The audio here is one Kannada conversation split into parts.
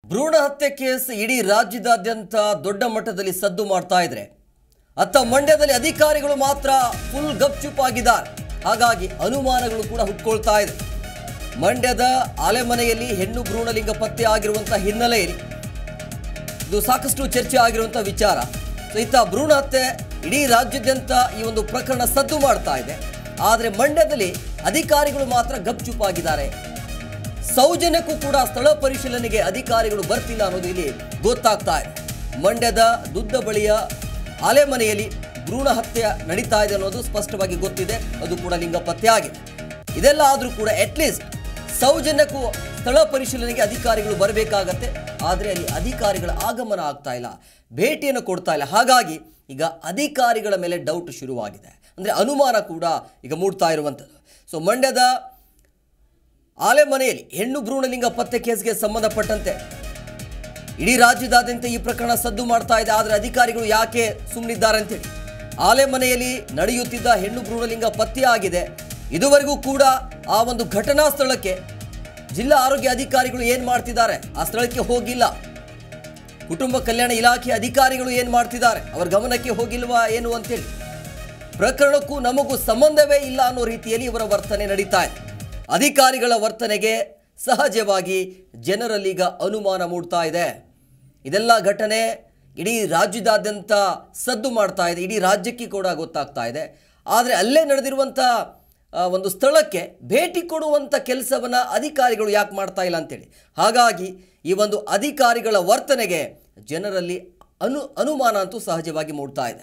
ಭ್ರೂಣ ಹತ್ಯೆ ಕೇಸ್ ಇಡೀ ರಾಜ್ಯದಾದ್ಯಂತ ದೊಡ್ಡ ಮಟ್ಟದಲ್ಲಿ ಸದ್ದು ಮಾಡ್ತಾ ಇದ್ರೆ ಅತ್ತ ಮಂಡ್ಯದಲ್ಲಿ ಅಧಿಕಾರಿಗಳು ಮಾತ್ರ ಫುಲ್ ಗಪ್ಚುಪ್ ಆಗಿದ್ದಾರೆ ಹಾಗಾಗಿ ಅನುಮಾನಗಳು ಕೂಡ ಹುಟ್ಕೊಳ್ತಾ ಇದೆ ಮಂಡ್ಯದ ಆಲೆಮನೆಯಲ್ಲಿ ಹೆಣ್ಣು ಭ್ರೂಣಲಿಂಗ ಪತ್ತೆ ಆಗಿರುವಂತಹ ಹಿನ್ನೆಲೆಯಲ್ಲಿ ಇದು ಸಾಕಷ್ಟು ಚರ್ಚೆ ಆಗಿರುವಂತಹ ವಿಚಾರ ಸೊ ಇತ್ತ ಭ್ರೂಣ ಹತ್ಯೆ ಇಡೀ ರಾಜ್ಯಾದ್ಯಂತ ಈ ಒಂದು ಪ್ರಕರಣ ಸದ್ದು ಮಾಡ್ತಾ ಇದೆ ಆದರೆ ಮಂಡ್ಯದಲ್ಲಿ ಅಧಿಕಾರಿಗಳು ಮಾತ್ರ ಗಪ್ಚುಪ್ ಆಗಿದ್ದಾರೆ ಸೌಜನ್ಯಕ್ಕೂ ಕೂಡ ಸ್ಥಳ ಪರಿಶೀಲನೆಗೆ ಅಧಿಕಾರಿಗಳು ಬರ್ತಿಲ್ಲ ಅನ್ನೋದು ಇಲ್ಲಿ ಗೊತ್ತಾಗ್ತಾ ಇದೆ ಮಂಡ್ಯದ ದುದ್ದ ಬಳಿಯ ಆಲೆಮನೆಯಲ್ಲಿ ಭ್ರೂಣ ಹತ್ಯೆ ನಡೀತಾ ಇದೆ ಅನ್ನೋದು ಸ್ಪಷ್ಟವಾಗಿ ಗೊತ್ತಿದೆ ಅದು ಕೂಡ ಲಿಂಗ ಪತ್ತೆ ಆಗಿದೆ ಇದೆಲ್ಲ ಆದರೂ ಕೂಡ ಅಟ್ಲೀಸ್ಟ್ ಸೌಜನ್ಯಕ್ಕೂ ಸ್ಥಳ ಪರಿಶೀಲನೆಗೆ ಅಧಿಕಾರಿಗಳು ಬರಬೇಕಾಗತ್ತೆ ಆದರೆ ಅಲ್ಲಿ ಅಧಿಕಾರಿಗಳ ಆಗಮನ ಆಗ್ತಾ ಇಲ್ಲ ಭೇಟಿಯನ್ನು ಕೊಡ್ತಾ ಇಲ್ಲ ಹಾಗಾಗಿ ಈಗ ಅಧಿಕಾರಿಗಳ ಮೇಲೆ ಡೌಟ್ ಶುರುವಾಗಿದೆ ಅಂದರೆ ಅನುಮಾನ ಕೂಡ ಈಗ ಮೂಡ್ತಾ ಇರುವಂಥದ್ದು ಸೊ ಮಂಡ್ಯದ ಆಲೆಮನೆಯಲ್ಲಿ ಹೆಣ್ಣು ಭ್ರೂಣಲಿಂಗ ಪತ್ತೆ ಕೇಸ್ಗೆ ಸಂಬಂಧಪಟ್ಟಂತೆ ಇಡೀ ರಾಜ್ಯದಾದ್ಯಂತ ಈ ಪ್ರಕರಣ ಸದ್ದು ಮಾಡ್ತಾ ಇದೆ ಆದರೆ ಅಧಿಕಾರಿಗಳು ಯಾಕೆ ಸುಮ್ಮನಿದ್ದಾರೆ ಅಂತೇಳಿ ಆಲೆಮನೆಯಲ್ಲಿ ನಡೆಯುತ್ತಿದ್ದ ಹೆಣ್ಣು ಭ್ರೂಣಲಿಂಗ ಪತ್ತೆಯಾಗಿದೆ ಇದುವರೆಗೂ ಕೂಡ ಆ ಒಂದು ಘಟನಾ ಸ್ಥಳಕ್ಕೆ ಜಿಲ್ಲಾ ಆರೋಗ್ಯ ಅಧಿಕಾರಿಗಳು ಏನು ಮಾಡ್ತಿದ್ದಾರೆ ಆ ಸ್ಥಳಕ್ಕೆ ಹೋಗಿಲ್ಲ ಕುಟುಂಬ ಕಲ್ಯಾಣ ಇಲಾಖೆ ಅಧಿಕಾರಿಗಳು ಏನು ಮಾಡ್ತಿದ್ದಾರೆ ಅವರ ಗಮನಕ್ಕೆ ಹೋಗಿಲ್ವಾ ಏನು ಅಂತೇಳಿ ಪ್ರಕರಣಕ್ಕೂ ನಮಗೂ ಸಂಬಂಧವೇ ಇಲ್ಲ ಅನ್ನೋ ರೀತಿಯಲ್ಲಿ ಇವರ ವರ್ತನೆ ನಡೀತಾ ಇದೆ ಅಧಿಕಾರಿಗಳ ವರ್ತನೆಗೆ ಸಹಜವಾಗಿ ಜನರಲ್ಲೀಗ ಅನುಮಾನ ಮೂಡ್ತಾ ಇದೆ ಇದೆಲ್ಲ ಘಟನೆ ಇಡೀ ರಾಜ್ಯದಾದ್ಯಂತ ಸದ್ದು ಮಾಡ್ತಾ ಇದೆ ಇಡೀ ರಾಜ್ಯಕ್ಕೆ ಕೂಡ ಗೊತ್ತಾಗ್ತಾ ಇದೆ ಆದರೆ ಅಲ್ಲೇ ನಡೆದಿರುವಂಥ ಆ, ಒಂದು ಸ್ಥಳಕ್ಕೆ ಭೇಟಿ ಕೊಡುವಂಥ ಕೆಲಸವನ್ನು ಅಧಿಕಾರಿಗಳು ಯಾಕೆ ಮಾಡ್ತಾ ಇಲ್ಲ ಅಂತೇಳಿ ಹಾಗಾಗಿ ಈ ಒಂದು ಅಧಿಕಾರಿಗಳ ವರ್ತನೆಗೆ ಜನರಲ್ಲಿ ಅನು ಅನುಮಾನ ಅಂತೂ ಸಹಜವಾಗಿ ಮೂಡ್ತಾ ಇದೆ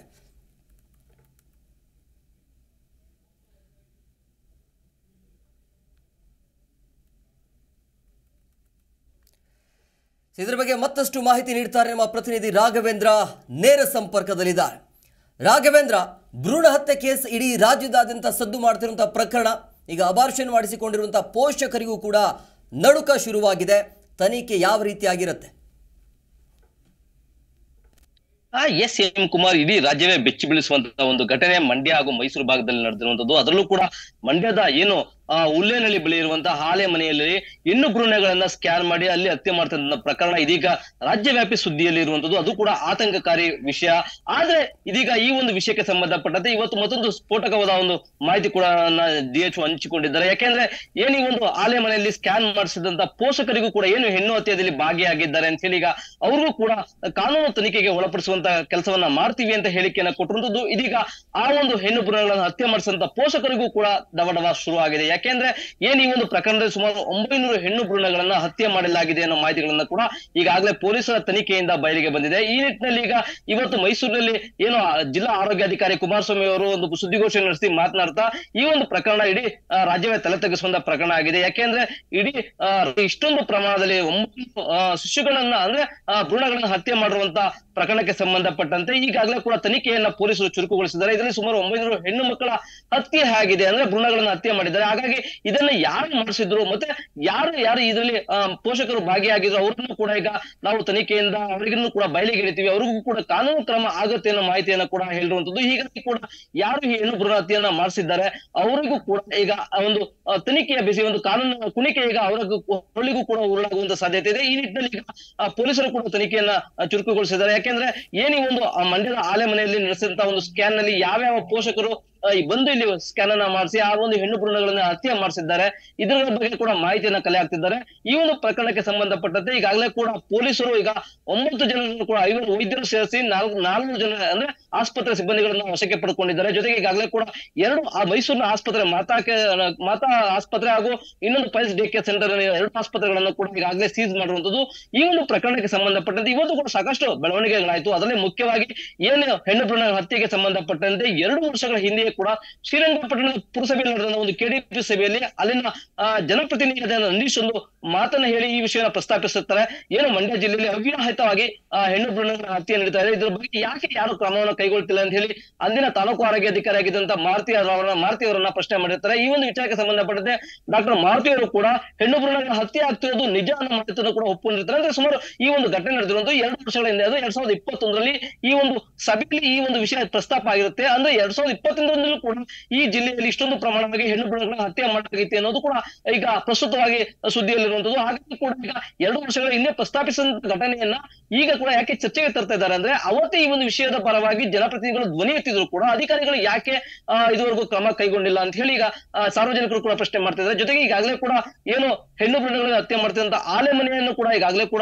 ಇದರ ಬಗ್ಗೆ ಮತ್ತಷ್ಟು ಮಾಹಿತಿ ನೀಡ್ತಾರೆ ನಮ್ಮ ಪ್ರತಿನಿಧಿ ರಾಘವೇಂದ್ರ ನೇರ ಸಂಪರ್ಕದಲ್ಲಿದ್ದಾರೆ ರಾಘವೇಂದ್ರ ಭ್ರೂಣ ಹತ್ಯೆ ಕೇಸ್ ಇಡೀ ರಾಜ್ಯದಾದ್ಯಂತ ಸದ್ದು ಮಾಡ್ತಿರುವಂತಹ ಪ್ರಕರಣ ಈಗ ಅಬಾರ್ಷನ್ ಮಾಡಿಸಿಕೊಂಡಿರುವಂತಹ ಪೋಷಕರಿಗೂ ಕೂಡ ನಡುಕ ಶುರುವಾಗಿದೆ ತನಿಖೆ ಯಾವ ರೀತಿಯಾಗಿರುತ್ತೆ ಆ ಎಸ್ ಎಂ ಕುಮಾರ್ ಇಡೀ ರಾಜ್ಯವೇ ಬೆಚ್ಚಿ ಬೀಳಿಸುವಂತಹ ಒಂದು ಘಟನೆ ಮಂಡ್ಯ ಹಾಗೂ ಮೈಸೂರು ಭಾಗದಲ್ಲಿ ನಡೆದಿರುವಂತದ್ದು ಅದರಲ್ಲೂ ಕೂಡ ಮಂಡ್ಯದ ಏನು ಆ ಉಲ್ಲೇನಹಳ್ಳಿ ಬಳಿ ಇರುವಂತಹ ಹಾಲೆ ಮನೆಯಲ್ಲಿ ಹೆಣ್ಣು ಭ್ರೂಣಗಳನ್ನ ಸ್ಕ್ಯಾನ್ ಮಾಡಿ ಅಲ್ಲಿ ಹತ್ಯೆ ಮಾಡ್ತಿದ್ದ ಪ್ರಕರಣ ಇದೀಗ ರಾಜ್ಯವ್ಯಾಪಿ ಸುದ್ದಿಯಲ್ಲಿ ಇರುವಂತದ್ದು ಅದು ಕೂಡ ಆತಂಕಕಾರಿ ವಿಷಯ ಆದ್ರೆ ಇದೀಗ ಈ ಒಂದು ವಿಷಯಕ್ಕೆ ಸಂಬಂಧಪಟ್ಟಂತೆ ಇವತ್ತು ಮತ್ತೊಂದು ಸ್ಫೋಟಕವಾದ ಒಂದು ಮಾಹಿತಿ ಕೂಡ ಡಿ ಎಚ್ ಹಂಚಿಕೊಂಡಿದ್ದಾರೆ ಯಾಕೆಂದ್ರೆ ಏನು ಈ ಒಂದು ಆಲೆ ಮನೆಯಲ್ಲಿ ಸ್ಕ್ಯಾನ್ ಮಾಡಿಸಿದಂತ ಪೋಷಕರಿಗೂ ಕೂಡ ಏನು ಹೆಣ್ಣು ಹತ್ಯೆಯಲ್ಲಿ ಭಾಗಿಯಾಗಿದ್ದಾರೆ ಅಂತ ಹೇಳಿ ಈಗ ಅವ್ರಿಗೂ ಕೂಡ ಕಾನೂನು ತನಿಖೆಗೆ ಒಳಪಡಿಸುವಂತ ಕೆಲಸವನ್ನ ಮಾಡ್ತೀವಿ ಅಂತ ಹೇಳಿಕೆಯನ್ನ ಕೊಟ್ಟಿರುವಂತದ್ದು ಇದೀಗ ಆ ಒಂದು ಹೆಣ್ಣು ಭ್ರೂಣಗಳನ್ನು ಹತ್ಯೆ ಮಾಡಿಸಿದಂತ ಪೋಷಕರಿಗೂ ಕೂಡ ಡವಡವ ಶುರು ಆಗಿದೆ ಯಾಕೆಂದ್ರೆ ಏನ್ ಈ ಒಂದು ಪ್ರಕರಣದಲ್ಲಿ ಸುಮಾರು ಒಂಬೈನೂರು ಹೆಣ್ಣು ಭ್ರೂಣಗಳನ್ನ ಹತ್ಯೆ ಮಾಡಲಾಗಿದೆ ಅನ್ನೋ ಮಾಹಿತಿಗಳನ್ನ ಕೂಡ ಈಗಾಗಲೇ ಪೊಲೀಸರ ತನಿಖೆಯಿಂದ ಬಯಲಿಗೆ ಬಂದಿದೆ ಈ ನಿಟ್ಟಿನಲ್ಲಿ ಈಗ ಇವತ್ತು ಮೈಸೂರಿನಲ್ಲಿ ಏನು ಆ ಜಿಲ್ಲಾ ಆರೋಗ್ಯಾಧಿಕಾರಿ ಕುಮಾರಸ್ವಾಮಿ ಅವರು ಒಂದು ಸುದ್ದಿಗೋಷ್ಠಿ ನಡೆಸಿ ಮಾತನಾಡ್ತಾ ಈ ಒಂದು ಪ್ರಕರಣ ಇಡೀ ಆ, ರಾಜ್ಯವೇ ತಲೆ ತಗ್ಗಿಸುವಂತ ಪ್ರಕರಣ ಆಗಿದೆ ಯಾಕೆಂದ್ರೆ ಇಡೀ ಆ, ಇಷ್ಟೊಂದು ಪ್ರಮಾಣದಲ್ಲಿ ಒಂಬತ್ತು ಆ, ಶಿಶುಗಳನ್ನ ಅಂದ್ರೆ ಆ, ಭ್ರೂಣಗಳನ್ನ ಹತ್ಯೆ ಮಾಡಿರುವಂತ ಪ್ರಕರಣಕ್ಕೆ ಸಂಬಂಧಪಟ್ಟಂತೆ ಈಗಾಗಲೇ ಕೂಡ ತನಿಖೆಯನ್ನ ಪೊಲೀಸರು ಚುರುಕುಗೊಳಿಸಿದ್ದಾರೆ ಇದರಲ್ಲಿ ಸುಮಾರು ಒಂಬೈನೂರು ಹೆಣ್ಣು ಮಕ್ಕಳ ಹತ್ಯೆ ಆಗಿದೆ ಅಂದ್ರೆ ಭ್ರೂಣಗಳನ್ನ ಹತ್ಯೆ ಮಾಡಿದ್ದಾರೆ ಹಾಗಾಗಿ ಇದನ್ನ ಯಾರು ಮಾಡಿಸಿದ್ರು ಮತ್ತೆ ಯಾರು ಯಾರು ಇದರಲ್ಲಿ ಆ, ಪೋಷಕರು ಭಾಗಿಯಾಗಿದ್ರು ಅವ್ರನ್ನು ಕೂಡ ಈಗ ನಾವು ತನಿಖೆಯಿಂದ ಅವರಿಗೂ ಕೂಡ ಬಯಲಿಗೆ ಇಡ್ತೀವಿ ಅವ್ರಿಗೂ ಕೂಡ ಕಾನೂನು ಕ್ರಮ ಆಗುತ್ತೆ ಅನ್ನೋ ಮಾಹಿತಿಯನ್ನ ಕೂಡ ಹೇಳಿರುವಂತದ್ದು ಹೀಗಾಗಿ ಕೂಡ ಯಾರು ಈ ಹೆಣ್ಣು ಭ್ರೂಣ ಹತ್ಯೆಯನ್ನ ಮಾಡಿಸಿದ್ದಾರೆ ಅವರಿಗೂ ಕೂಡ ಈಗ ಆ ಒಂದು ಆ, ತನಿಖೆಯ ಬಿಸಿ ಒಂದು ಕಾನೂನು ಕುಣಿಕೆ ಈಗ ಅವರಿಗೂ ಅವಳಿಗೂ ಕೂಡ ಉರುಳಾಗುವಂತ ಸಾಧ್ಯತೆ ಇದೆ ಈ ನಿಟ್ಟಿನಲ್ಲಿ ಈಗ ಆ, ಪೊಲೀಸರು ಕೂಡ ತನಿಖೆಯನ್ನ ಆ, ಚುರುಕುಗೊಳಿಸಿದ್ದಾರೆ ಯಾಕೆಂದ್ರೆ ಏನ್ ಈ ಒಂದು ಆ ಮಂಡ್ಯದ ಆಲೆ ಮನೆಯಲ್ಲಿ ನಡೆಸಿದಂತ ಒಂದು ಸ್ಕ್ಯಾನ್ ನಲ್ಲಿ ಯಾವ್ಯಾವ ಪೋಷಕರು ಆ, ಈ ಬಂದು ಇಲ್ಲಿ ಸ್ಕ್ಯಾನ್ ಅನ್ನ ಮಾಡಿಸಿ ಆ ಒಂದು ಹೆಣ್ಣು ಭ್ರೂಣಗಳನ್ನ ಹತ್ಯೆ ಮಾಡಿಸಿದ್ದಾರೆ ಇದರ ಬಗ್ಗೆ ಕೂಡ ಮಾಹಿತಿಯನ್ನ ಕಲೆ ಹಾಕ್ತಿದ್ದಾರೆ ಈ ಒಂದು ಪ್ರಕರಣಕ್ಕೆ ಸಂಬಂಧಪಟ್ಟಂತೆ ಈಗಾಗಲೇ ಕೂಡ ಪೊಲೀಸರು ಈಗ ಒಂಬತ್ತು ಜನರನ್ನು ಕೂಡ ಐವರು ವೈದ್ಯರು ಸೇರಿಸಿ ನಾಲ್ಕು ನಾಲ್ಕು ಜನ ಅಂದ್ರೆ ಆಸ್ಪತ್ರೆ ಸಿಬ್ಬಂದಿಗಳನ್ನ ವಶಕ್ಕೆ ಪಡ್ಕೊಂಡಿದ್ದಾರೆ ಜೊತೆಗೆ ಈಗಾಗಲೇ ಕೂಡ ಎರಡು ಆ ಮೈಸೂರಿನ ಆಸ್ಪತ್ರೆ ಮಾತಾಕ್ಕೆ ಮಾತಾ ಆಸ್ಪತ್ರೆ ಹಾಗೂ ಇನ್ನೊಂದು ಪೈಲ್ಸ್ ಡಿ ಕೆ ಸೆಂಟರ್ ಎರಡು ಆಸ್ಪತ್ರೆಗಳನ್ನು ಕೂಡ ಈಗಾಗಲೇ ಸೀಸ್ ಮಾಡಿರುವಂತದ್ದು ಈ ಒಂದು ಪ್ರಕರಣಕ್ಕೆ ಸಂಬಂಧಪಟ್ಟಂತೆ ಇವತ್ತು ಕೂಡ ಸಾಕಷ್ಟು ಬೆಳವಣಿಗೆಗಳಾಯ್ತು ಅದರಲ್ಲಿ ಮುಖ್ಯವಾಗಿ ಏನು ಹೆಣ್ಣು ಭ್ರೂಣ ಹತ್ಯೆಗೆ ಸಂಬಂಧಪಟ್ಟಂತೆ ಎರಡು ವರ್ಷಗಳ ಹಿಂದೆಯೇ ಕೂಡ ಶ್ರೀರಂಗಪಟ್ಟಣದ ಪುರಸಭೆಯಲ್ಲಿ ನಡೆದ ಒಂದು ಕೆಡಿಪಿ ಸಭೆಯಲ್ಲಿ ಅಲ್ಲಿನ ಆ, ಜನಪ್ರತಿನಿಧಿಯಾದ ನಂದೀಶ್ ಒಂದು ಮಾತನ್ನ ಹೇಳಿ ಈ ವಿಷಯನ ಪ್ರಸ್ತಾಪಿಸುತ್ತಾರೆ ಏನು ಮಂಡ್ಯ ಜಿಲ್ಲೆಯಲ್ಲಿ ಅವ್ಯಾಹಿತವಾಗಿ ಆ, ಹೆಣ್ಣು ಭ್ರೂಣಗಳ ಹತ್ಯೆ ನಡೀತಾ ಇದೆ ಇದ್ರ ಬಗ್ಗೆ ಯಾಕೆ ಯಾರು ಕ್ರಮವನ್ನು ಕೈಗೊಳ್ತಿಲ್ಲ ಅಂತ ಹೇಳಿ ಅಂದಿನ ತಾಲೂಕು ಆರೋಗ್ಯಾಧಿಕಾರಿ ಆಗಿದ್ದಂತ ಮಾರುತಿ ಅವರನ್ನ ಮಾರುತಿ ಅವರನ್ನ ಪ್ರಶ್ನೆ ಮಾಡಿರ್ತಾರೆ ಈ ಒಂದು ವಿಚಾರಕ್ಕೆ ಸಂಬಂಧಪಟ್ಟಂತೆ ಡಾಕ್ಟರ್ ಮಾರುತಿ ಅವರು ಕೂಡ ಹೆಣ್ಣು ಭ್ರೂಣಗಳ ಹತ್ಯೆ ಆಗ್ತಿರೋದು ನಿಜ ಅನ್ನೋ ಮಾಹಿತಿಯನ್ನು ಕೂಡ ಒಪ್ಕೊಂಡಿರ್ತಾರೆ ಅಂದ್ರೆ ಸುಮಾರು ಈ ಒಂದು ಘಟನೆ ನಡೆದಿರುವಂತ ಎರಡು ವರ್ಷಗಳ ಹಿಂದೆ ಅದು ಎರಡ್ ಸಾವಿರದ ಇಪ್ಪತ್ತೊಂದರಲ್ಲಿ ಈ ಒಂದು ಸಭೆಯಲ್ಲಿ ಈ ಒಂದು ವಿಷಯ ಪ್ರಸ್ತಾಪ ಆಗಿರುತ್ತೆ ಅಂದ್ರೆ ಎರಡ್ ಸಾವಿರದ ಇಪ್ಪತ್ತೊಂದರಲ್ಲಿ ಅಂತದ್ರಲ್ಲೂ ಕೂಡ ಈ ಜಿಲ್ಲೆಯಲ್ಲಿ ಇಷ್ಟೊಂದು ಪ್ರಮಾಣವಾಗಿ ಹೆಣ್ಣು ಭ್ರೂಣಗಳ ಹತ್ಯೆ ಮಾಡಲಾಗಿತ್ತು ಅನ್ನೋದು ಕೂಡ ಈಗ ಪ್ರಸ್ತುತವಾಗಿ ಸುದ್ದಿಯಲ್ಲಿರುವಂತದ್ದು ಹಾಗಾಗಿ ಕೂಡ ಈಗ ಎರಡು ವರ್ಷಗಳ ಹಿಂದೆ ಪ್ರಸ್ತಾಪಿಸಿದ ಘಟನೆಯನ್ನ ಈಗ ಕೂಡ ಯಾಕೆ ಚರ್ಚೆಗೆ ತರ್ತಾ ಇದ್ದಾರೆ ಅಂದ್ರೆ ಅವತ್ತೇ ಈ ಒಂದು ವಿಷಯದ ಪರವಾಗಿ ಜನಪ್ರತಿನಿಧಿಗಳು ಧ್ವನಿ ಎತ್ತಿದ್ರು ಕೂಡ ಅಧಿಕಾರಿಗಳು ಯಾಕೆ ಆ, ಇದುವರೆಗೂ ಕ್ರಮ ಕೈಗೊಂಡಿಲ್ಲ ಅಂತ ಹೇಳಿ ಈಗ ಆ, ಸಾರ್ವಜನಿಕರು ಕೂಡ ಪ್ರಶ್ನೆ ಮಾಡ್ತಿದ್ದಾರೆ ಜೊತೆಗೆ ಈಗಾಗಲೇ ಕೂಡ ಏನು ಹೆಣ್ಣು ಭ್ರೂಣಗಳಿಗೆ ಹತ್ಯೆ ಮಾಡ್ತಿದ್ದಂತ ಆಲೆ ಮನೆಯನ್ನು ಕೂಡ ಈಗಾಗಲೇ ಕೂಡ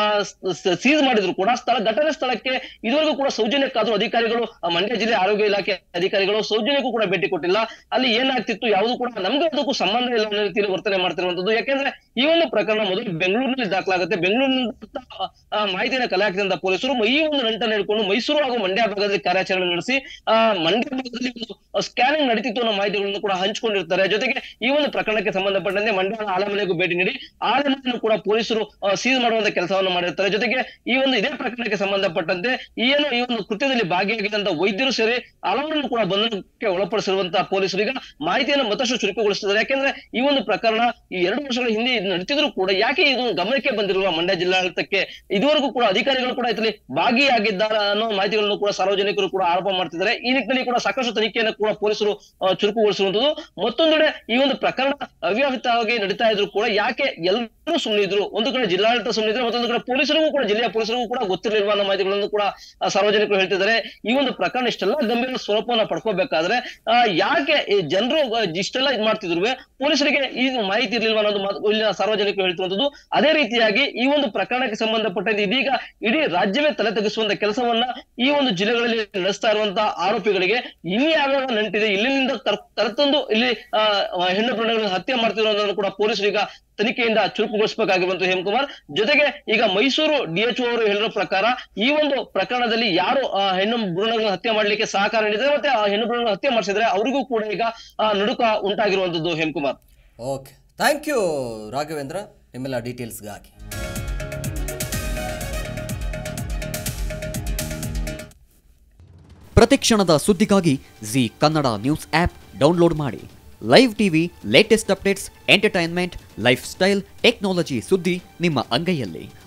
ಸೀಸ್ ಮಾಡಿದ್ರು ಕೂಡ ಸ್ಥಳ ಘಟನೆ ಸ್ಥಳಕ್ಕೆ ಇದುವರೆಗೂ ಕೂಡ ಸೌಜನ್ಯಕ್ಕಾದ್ರೂ ಅಧಿಕಾರಿಗಳು ಆ, ಮಂಡ್ಯ ಜಿಲ್ಲೆ ಆರೋಗ್ಯ ಇಲಾಖೆ ಅಧಿಕಾರಿಗಳು ಸೌಜನ್ಯಕ್ಕೂ ಕೂಡ ಭೇಟಿ ಕೊಟ್ಟಿಲ್ಲ ಅಲ್ಲಿ ಏನಾಗ್ತಿತ್ತು ಯಾವುದು ಕೂಡ ನಮ್ಗೆ ಅದಕ್ಕೂ ಸಂಬಂಧ ಇಲ್ಲ ಅನ್ನೋ ರೀತಿಯಲ್ಲಿ ವರ್ತನೆ ಮಾಡ್ತಿರುವಂತದ್ದು ಯಾಕೆಂದ್ರೆ ಈ ಒಂದು ಪ್ರಕರಣ ಮೊದಲು ಬೆಂಗಳೂರಿನಲ್ಲಿ ದಾಖಲಾಗುತ್ತೆ ಬೆಂಗಳೂರಿನಿಂದ ಆ, ಮಾಹಿತಿಯನ್ನು ಕಲೆ ಹಾಕಿದಂತ ಪೊಲೀಸರು ಈ ಒಂದು ನಂಟನ್ನು ಹಿಡ್ಕೊಂಡು ಮೈಸೂರು ಹಾಗೂ ಮಂಡ್ಯ ಭಾಗದಲ್ಲಿ ಕಾರ್ಯಾಚರಣೆ ನಡೆಸಿ ಆ ಮಂಡ್ಯ ಭಾಗದಲ್ಲಿ ಒಂದು ಸ್ಕ್ಯಾನಿಂಗ್ ನಡೀತಿತ್ತು ಅನ್ನೋ ಮಾಹಿತಿಗಳನ್ನು ಕೂಡ ಹಂಚಿಕೊಂಡಿರ್ತಾರೆ ಜೊತೆಗೆ ಈ ಒಂದು ಪ್ರಕರಣಕ್ಕೆ ಸಂಬಂಧಪಟ್ಟಂತೆ ಮಂಡ್ಯದ ಆಲಮನೆಗೂ ಭೇಟಿ ನೀಡಿ ಆಲಮನೆಯನ್ನು ಕೂಡ ಪೊಲೀಸರು ಸೀಸ್ ಮಾಡುವಂತ ಕೆಲಸವನ್ನು ಮಾಡಿರ್ತಾರೆ ಜೊತೆಗೆ ಈ ಒಂದು ಇದೇ ಪ್ರಕರಣಕ್ಕೆ ಸಂಬಂಧಪಟ್ಟಂತೆ ಈ ಏನು ಈ ಒಂದು ಕೃತ್ಯದಲ್ಲಿ ಭಾಗಿಯಾಗಿದ್ದಂತ ವೈದ್ಯರು ಸೇರಿ ಹಲವರನ್ನು ಕೂಡ ಬಂಧನಕ್ಕೆ ಒಳಪಡಿಸಿರುವಂತಹ ಪೊಲೀಸರು ಈಗ ಮಾಹಿತಿಯನ್ನು ಮತ್ತಷ್ಟು ಚುರುಕುಗೊಳಿಸಿದ್ದಾರೆ ಯಾಕೆಂದ್ರೆ ಈ ಒಂದು ಪ್ರಕರಣ ಈ ಎರಡು ವರ್ಷಗಳ ಹಿಂದೆ ಇದು ನಡೀತಿದ್ರು ಕೂಡ ಯಾಕೆ ಇದು ಗಮನಕ್ಕೆ ಬಂದಿರುವ ಮಂಡ್ಯ ಜಿಲ್ಲಾಡಳಿತಕ್ಕೆ ಇದುವರೆಗೂ ಕೂಡ ಅಧಿಕಾರಿಗಳು ಕೂಡ ಇದರಲ್ಲಿ ಭಾಗಿಯಾಗಿದ್ದಾರೆ ಅನ್ನೋ ಮಾಹಿತಿಗಳನ್ನು ಕೂಡ ಸಾರ್ವಜನಿಕರು ಕೂಡ ಆರೋಪ ಮಾಡ್ತಿದ್ದಾರೆ ಈ ನಿಟ್ಟಿನಲ್ಲಿ ಕೂಡ ಸಾಕಷ್ಟು ತನಿಖೆಯನ್ನು ಕೂಡ ಪೊಲೀಸರು ಆ, ಚುರುಕುಗೊಳಿಸಿರುವಂತದ್ದು ಮತ್ತೊಂದೆಡೆ ಈ ಒಂದು ಪ್ರಕರಣ ಅವ್ಯಾಹಿತವಾಗಿ ನಡೀತಾ ಇದ್ರು ಕೂಡ ಯಾಕೆ ಎಲ್ಲರೂ ಸುಮ್ಮನಿದ್ರು ಒಂದು ಕಡೆ ಜಿಲ್ಲಾಡಳಿತ ಸುಮ್ಮನಿದ್ರೆ ಮತ್ತೊಂದು ಕಡೆ ಪೊಲೀಸರಿಗೂ ಕೂಡ ಜಿಲ್ಲೆಯ ಪೊಲೀಸರಿಗೂ ಕೂಡ ಗೊತ್ತಿರಲಿರುವ ಅನ್ನೋ ಮಾಹಿತಿಗಳನ್ನು ಕೂಡ ಆ, ಸಾರ್ವಜನಿಕರು ಹೇಳ್ತಿದ್ದಾರೆ ಈ ಒಂದು ಪ್ರಕರಣ ಇಷ್ಟೆಲ್ಲ ಗಂಭೀರ ಸ್ವರೂಪವನ್ನ ಪಡ್ಕೋಬೇಕಾದ್ರೆ ಆ, ಯಾಕೆ ಜನರು ಇಷ್ಟೆಲ್ಲ ಇದ್ ಮಾಡ್ತಿದ್ರು ಪೊಲೀಸರಿಗೆ ಈ ಮಾಹಿತಿ ಇರ್ಲಿಲ್ವ ಅನ್ನೋದು ಮಾತು ಇಲ್ಲಿನ ಸಾರ್ವಜನಿಕರು ಹೇಳ್ತಿರುವಂತದ್ದು ಅದೇ ರೀತಿಯಾಗಿ ಈ ಒಂದು ಪ್ರಕರಣಕ್ಕೆ ಸಂಬಂಧಪಟ್ಟಂತೆ ಇದೀಗ ಇಡೀ ರಾಜ್ಯವೇ ತಲೆ ತೆಗೆಸುವಂತ ಕೆಲಸವನ್ನ ಈ ಒಂದು ಜಿಲ್ಲೆಗಳಲ್ಲಿ ನಡೆಸ್ತಾ ಇರುವಂತಹ ಆರೋಪಿಗಳಿಗೆ ಇನ್ಯಾವ್ಯಾವ ನಂಟಿದೆ ಇಲ್ಲಿಂದ ಕರ್- ಕರೆತಂದು ಇಲ್ಲಿ ಆ, ಹೆಣ್ಣು ಭ್ರೂಣಗಳನ್ನು ಹತ್ಯೆ ಮಾಡ್ತಿರೋದನ್ನು ಕೂಡ ಪೊಲೀಸರು ಈಗ ತನಿಖೆಯಿಂದ ಚುರುಕುಗೊಳಿಸಬೇಕಾಗಿರುವಂತ ಹೇಮಕುಮಾರ್ ಜೊತೆಗೆ ಈಗ ಮೈಸೂರು ಡಿಎಚ್ಒ ಅವರು ಹೇಳಿರೋ ಪ್ರಕಾರ ಈ ಒಂದು ಪ್ರಕರಣದಲ್ಲಿ ಯಾರು ಆ, ಹೆಣ್ಣು ಭ್ರೂಣಗಳನ್ನು ಹತ್ಯೆ ಮಾಡ್ಲಿಕ್ಕೆ ಸಹಕಾರ ನೀಡಿದ್ರೆ ಮತ್ತೆ ಆ ಹೆಣ್ಣು ಭ್ರೂಣಗಳನ್ನು ಹತ್ಯೆ ಮಾಡಿಸಿದ್ರೆ ಅವರಿಗೂ ಕೂಡ ಈಗ ಆ, ನಡುಕ ಉಂಟಾಗಿರುವಂತದ್ದು Hemakumar okay thank you Raghavendra ನಿಮ್ಮೆಲ್ಲ ಡೀಟೇಲ್ಸ್ಗಾಗಿ ಪ್ರತಿಕ್ಷಣದ ಸುದ್ದಿಗಾಗಿ Zee Kannada news app download ಮಾಡಿ live TV latest updates entertainment lifestyle technology ಸುದ್ದಿ ನಿಮ್ಮ ಅಂಗೈಯಲ್ಲಿ